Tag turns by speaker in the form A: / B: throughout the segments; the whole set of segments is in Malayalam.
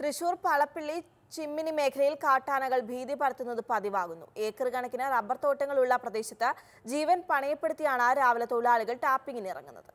A: തൃശൂർ പളപ്പിള്ളി ചിമ്മിനി മേഖലയിൽ കാട്ടാനകൾ ഭീതി പരത്തുന്നത് പതിവാകുന്നു ഏക്കർ കണക്കിന് റബ്ബർ തോട്ടങ്ങളുള്ള പ്രദേശത്ത് ജീവൻ പണയപ്പെടുത്തിയാണ് രാവിലെ തൊഴിലാളികൾ ടാപ്പിങ്ങിന് ഇറങ്ങുന്നത്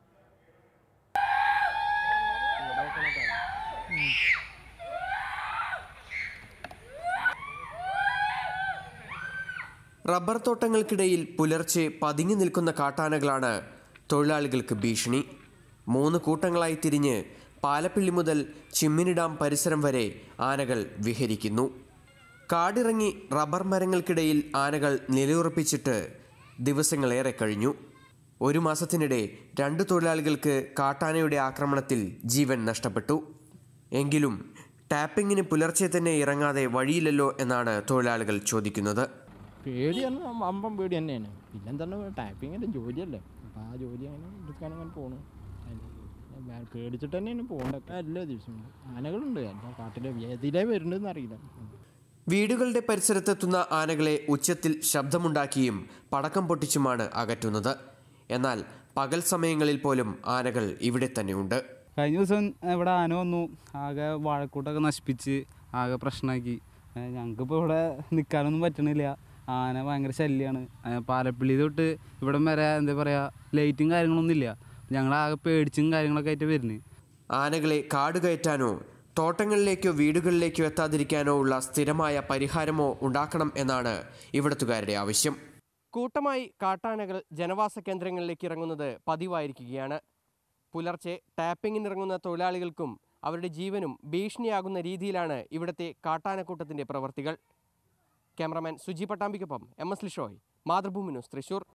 B: റബ്ബർ തോട്ടങ്ങൾക്കിടയിൽ പുലർച്ചെ പതുങ്ങി നിൽക്കുന്ന കാട്ടാനകളാണ് തൊഴിലാളികൾക്ക് ഭീഷണി മൂന്ന് കൂട്ടങ്ങളായി തിരിഞ്ഞ് പാലപ്പിള്ളി മുതൽ ചിമ്മിനി ഡാം പരിസരം വരെ ആനകൾ വിഹരിക്കുന്നു കാടിറങ്ങി റബ്ബർ മരങ്ങൾക്കിടയിൽ ആനകൾ നിലയുറപ്പിച്ചിട്ട് ദിവസങ്ങളേറെ കഴിഞ്ഞു ഒരു മാസത്തിനിടെ രണ്ട് തൊഴിലാളികൾക്ക് കാട്ടാനയുടെ ആക്രമണത്തിൽ ജീവൻ നഷ്ടപ്പെട്ടു എങ്കിലും ടാപ്പിങ്ങിന് പുലർച്ചെ തന്നെ ഇറങ്ങാതെ വഴിയില്ലല്ലോ എന്നാണ് തൊഴിലാളികൾ ചോദിക്കുന്നത്
C: പേടി തന്നെ അമ്പം പേടി തന്നെയാണ് പിന്നെ എന്താണ് ടൈപ്പിങ്ങിൻ്റെ ജോലിയല്ലേ അപ്പോൾ ആ ജോലി അങ്ങനെ എടുക്കാൻ അങ്ങനെ പോണു അതിന് പേടിച്ചിട്ട് തന്നെയാണ് പോകേണ്ടത് എല്ലാ ദിവസവും ആനകളുണ്ട് എല്ലാ കാട്ടിലെ ഏതിലേ വരുന്നതെന്ന് അറിയില്ല
B: വീടുകളുടെ പരിസരത്തെത്തുന്ന ആനകളെ ഉച്ചത്തിൽ ശബ്ദമുണ്ടാക്കിയും പടക്കം പൊട്ടിച്ചുമാണ് അകറ്റുന്നത് എന്നാൽ പകൽ സമയങ്ങളിൽ പോലും ആനകൾ ഇവിടെ തന്നെയുണ്ട്
D: കഴിഞ്ഞ ദിവസം ഇവിടെ ആന വന്നു ആകെ വാഴക്കൂട്ടൊക്കെ നശിപ്പിച്ച് ആകെ പ്രശ്നമാക്കി ഞങ്ങൾക്കിപ്പോൾ ഇവിടെ നിൽക്കാനൊന്നും പറ്റണില്ല ആന ഭയങ്കര ശല്യമാണ് പാലപ്പിള്ളി തൊട്ട് ഇവിടം വരെ എന്താ പറയുക ലൈറ്റും കാര്യങ്ങളൊന്നും ഇല്ല ഞങ്ങളാകെ പേടിച്ചും കാര്യങ്ങളൊക്കെ ആയിട്ട് വരുന്നത്
B: ആനകളെ കാട് കയറ്റാനോ തോട്ടങ്ങളിലേക്കോ വീടുകളിലേക്കോ എത്താതിരിക്കാനോ ഉള്ള സ്ഥിരമായ പരിഹാരമോ ഉണ്ടാക്കണം എന്നാണ് ഇവിടത്തുകാരുടെ ആവശ്യം കൂട്ടമായി കാട്ടാനകൾ ജനവാസ കേന്ദ്രങ്ങളിലേക്ക് ഇറങ്ങുന്നത് പതിവായിരിക്കുകയാണ് പുലർച്ചെ ടാപ്പിങ്ങിനിറങ്ങുന്ന തൊഴിലാളികൾക്കും അവരുടെ ജീവനും ഭീഷണിയാകുന്ന രീതിയിലാണ് ഇവിടുത്തെ കാട്ടാനക്കൂട്ടത്തിന്റെ പ്രവർത്തികൾ ക്യാമറമാൻ സുജി പട്ടാമ്പിക്കൊപ്പം M S Lishoy Mathrubhumi news Thrissur